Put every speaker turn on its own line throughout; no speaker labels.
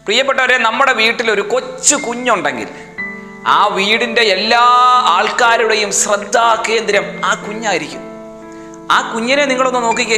പ്രിയപ്പെട്ടവരെ നമ്മുടെ വീട്ടിൽ ഒരു കൊച്ചു കുഞ്ഞുണ്ടെങ്കിൽ ആ വീടിൻ്റെ എല്ലാ ആൾക്കാരുടെയും ശ്രദ്ധാകേന്ദ്രം ആ കുഞ്ഞായിരിക്കും ആ കുഞ്ഞിനെ നിങ്ങളൊന്ന് നോക്കിക്കേ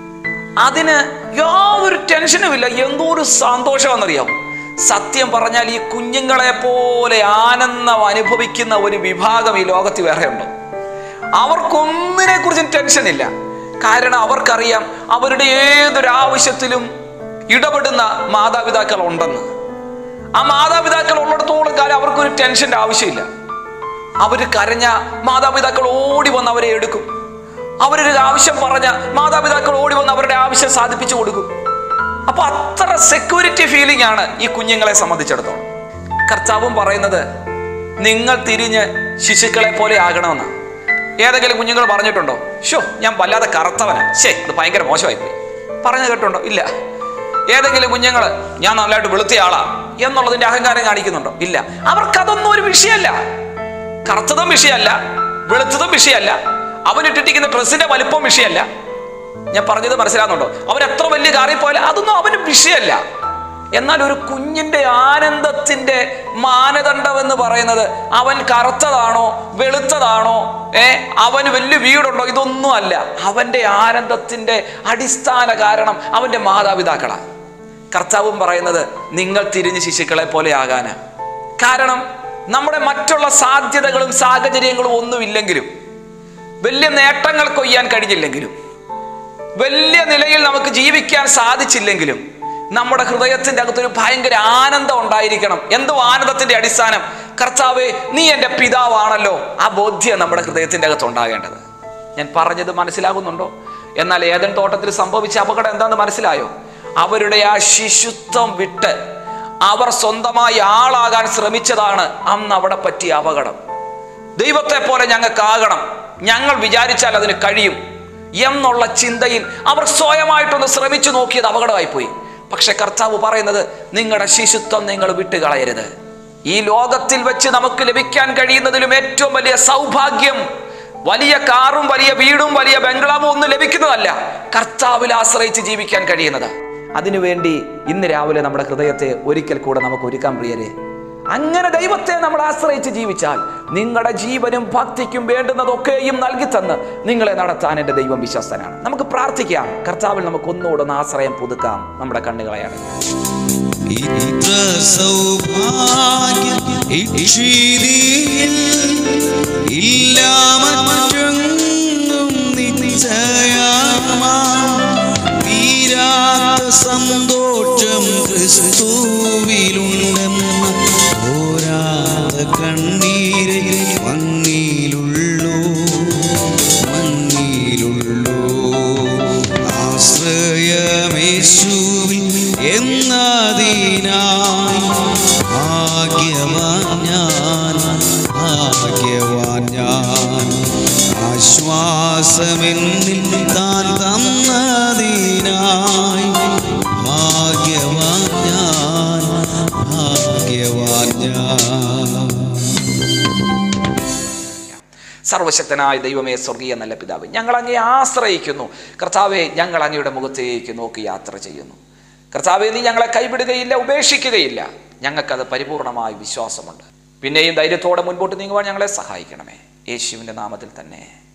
അതിന് യാതൊരു ടെൻഷനുമില്ല എന്തോ ഒരു സന്തോഷമെന്നറിയാം സത്യം പറഞ്ഞാൽ ഈ കുഞ്ഞുങ്ങളെ പോലെ ആനന്ദം അനുഭവിക്കുന്ന ഒരു വിഭാഗം ഈ ലോകത്ത് വേറെ ഉണ്ടോ അവർക്കൊന്നിനെ കുറിച്ചും ടെൻഷനില്ല കാരണം അവർക്കറിയാം അവരുടെ ഏതൊരു ആവശ്യത്തിലും ഇടപെടുന്ന മാതാപിതാക്കൾ ഉണ്ടെന്ന് ആ മാതാപിതാക്കൾ ഉള്ളിടത്തോളം കാലം അവർക്കൊരു ടെൻഷന്റെ ആവശ്യമില്ല അവർ കരഞ്ഞ മാതാപിതാക്കൾ ഓടി വന്ന് അവരെ എടുക്കും അവരൊരു ആവശ്യം പറഞ്ഞ മാതാപിതാക്കൾ ഓടി വന്ന് അവരുടെ ആവശ്യം സാധിപ്പിച്ചു കൊടുക്കും അപ്പൊ അത്ര സെക്യൂരിറ്റി ഫീലിംഗ് ആണ് ഈ കുഞ്ഞുങ്ങളെ സംബന്ധിച്ചിടത്തോളം കർത്താവും പറയുന്നത് നിങ്ങൾ തിരിഞ്ഞ് ശിശുക്കളെ പോലെ ആകണമെന്ന് ഏതെങ്കിലും കുഞ്ഞുങ്ങൾ പറഞ്ഞിട്ടുണ്ടോ ഷോ ഞാൻ വല്ലാതെ കറുത്തവനാ ശേ അത് ഭയങ്കര മോശമായി പോയി പറഞ്ഞു കേട്ടുണ്ടോ ഇല്ല ഏതെങ്കിലും കുഞ്ഞുങ്ങൾ ഞാൻ നല്ലതായിട്ട് വെളുത്തിയ ആളാ എന്നുള്ളതിന്റെ അഹങ്കാരം കാണിക്കുന്നുണ്ടോ ഇല്ല അവർക്കതൊന്നും ഒരു വിഷയമല്ല കറുത്തതും വിഷയമല്ല വെളുത്തതും വിഷയമല്ല അവനിട്ടിട്ടിരിക്കുന്ന ഡ്രസ്സിന്റെ വലിപ്പവും വിഷയമല്ല ഞാൻ പറഞ്ഞത് മനസ്സിലാകുന്നുണ്ടോ അവൻ എത്ര വലിയ കാറിൽ പോയാലും അതൊന്നും അവന് വിഷയമല്ല എന്നാൽ ഒരു കുഞ്ഞിന്റെ ആനന്ദത്തിന്റെ മാനദണ്ഡം എന്ന് പറയുന്നത് അവൻ കറുത്തതാണോ വെളുത്തതാണോ ഏ അവന് വലിയ വീടുണ്ടോ ഇതൊന്നും അല്ല അവന്റെ ആനന്ദത്തിന്റെ അടിസ്ഥാന കാരണം അവന്റെ മാതാപിതാക്കളാണ് കർത്താവും പറയുന്നത് നിങ്ങൾ തിരിഞ്ഞ് ശിശുക്കളെ പോലെ ആകാനാ കാരണം നമ്മുടെ മറ്റുള്ള സാധ്യതകളും സാഹചര്യങ്ങളും ഒന്നുമില്ലെങ്കിലും വലിയ നേട്ടങ്ങൾ കൊയ്യാൻ കഴിഞ്ഞില്ലെങ്കിലും വലിയ നിലയിൽ നമുക്ക് ജീവിക്കാൻ സാധിച്ചില്ലെങ്കിലും നമ്മുടെ ഹൃദയത്തിന്റെ അകത്തൊരു ഭയങ്കര ആനന്ദം ഉണ്ടായിരിക്കണം എന്തോ ആനന്ദത്തിന്റെ അടിസ്ഥാനം കർത്താവെ നീ എൻ്റെ പിതാവാണല്ലോ ആ ബോധ്യം നമ്മുടെ ഹൃദയത്തിന്റെ അകത്ത് ഉണ്ടാകേണ്ടത് ഞാൻ പറഞ്ഞത് മനസ്സിലാകുന്നുണ്ടോ എന്നാൽ ഏതൻ തോട്ടത്തിൽ സംഭവിച്ച അപകടം എന്താണെന്ന് മനസ്സിലായോ അവരുടെ ആ ശിശുത്വം വിട്ട് അവർ സ്വന്തമായി ആളാകാൻ ശ്രമിച്ചതാണ് അന്ന് അവിടെ പറ്റിയ അപകടം ദൈവത്തെ പോലെ ഞങ്ങൾക്കാകണം ഞങ്ങൾ വിചാരിച്ചാൽ അതിന് കഴിയും എന്നുള്ള ചിന്തയിൽ അവർ സ്വയമായിട്ടൊന്ന് ശ്രമിച്ചു നോക്കിയത് അപകടമായി പോയി പക്ഷെ കർത്താവ് പറയുന്നത് നിങ്ങളുടെ ശിശുത്വം നിങ്ങൾ വിട്ടുകളയരുത് ഈ ലോകത്തിൽ വെച്ച് നമുക്ക് ലഭിക്കാൻ കഴിയുന്നതിലും ഏറ്റവും വലിയ സൗഭാഗ്യം വലിയ കാറും വലിയ വീടും വലിയ ബംഗ്ലാവും ഒന്നും ലഭിക്കുന്നതല്ല കർത്താവിൽ ആശ്രയിച്ച് ജീവിക്കാൻ കഴിയുന്നത് അതിനുവേണ്ടി ഇന്ന് രാവിലെ നമ്മുടെ ഹൃദയത്തെ ഒരിക്കൽ കൂടെ നമുക്ക് ഒരുക്കാൻ പ്രിയരെ അങ്ങനെ ദൈവത്തെ നമ്മൾ ആശ്രയിച്ച് ജീവിച്ചാൽ നിങ്ങളുടെ ജീവനും ഭക്തിക്കും വേണ്ടുന്നതൊക്കെയും നൽകി തന്ന് നിങ്ങളെ നടത്താൻ എൻ്റെ ദൈവം വിശ്വസ്തനാണ് നമുക്ക് പ്രാർത്ഥിക്കാം കർത്താവിൽ നമുക്ക് ഒന്നുകൂടെ ഒന്ന് ആശ്രയം പുതുക്കാം നമ്മുടെ കണ്ണുകളെ അടയ്ക്കാം
ഇത്ര സൗഭാഗ്യം ഇക്ഷിതിയിൽ ഇല്ല മറ്റെങ്ങും നിശ്ചയമാ തീരാത്ത സന്തോഷം ക്രിസ്തുവിലുണ്ടെന്ന് പോരാത്ത കണ്ണീര് മണ്ണിലുള്ളൂ മണ്ണിലുള്ളൂ ആശ്രയമേശുവിൽ എന്നതിനായി ഭാഗ്യവാൻ ഞാൻ ഭാഗ്യവാൻ ഞാൻ ആശ്വാസമെന്നിൽ താൻ തന്നതിനായി ഭാഗ്യവാൻ ഞാൻ ഭാഗ്യവാൻ ഞാൻ
സർവശക്തനായ ദൈവമേ സ്വർഗീയ നല്ല പിതാവ് ഞങ്ങൾ അങ്ങേ ആശ്രയിക്കുന്നു കർത്താവെ ഞങ്ങൾ അങ്ങയുടെ മുഖത്തേക്ക് നോക്കി യാത്ര ചെയ്യുന്നു കർത്താവെ നീ ഞങ്ങളെ കൈവിടുകയില്ല ഉപേക്ഷിക്കുകയില്ല ഞങ്ങൾക്കത് പരിപൂർണമായ വിശ്വാസമുണ്ട് പിന്നെയും ധൈര്യത്തോടെ മുൻപോട്ട് നീങ്ങുവാൻ ഞങ്ങളെ സഹായിക്കണമേ യേശുവിൻ്റെ നാമത്തിൽ തന്നെ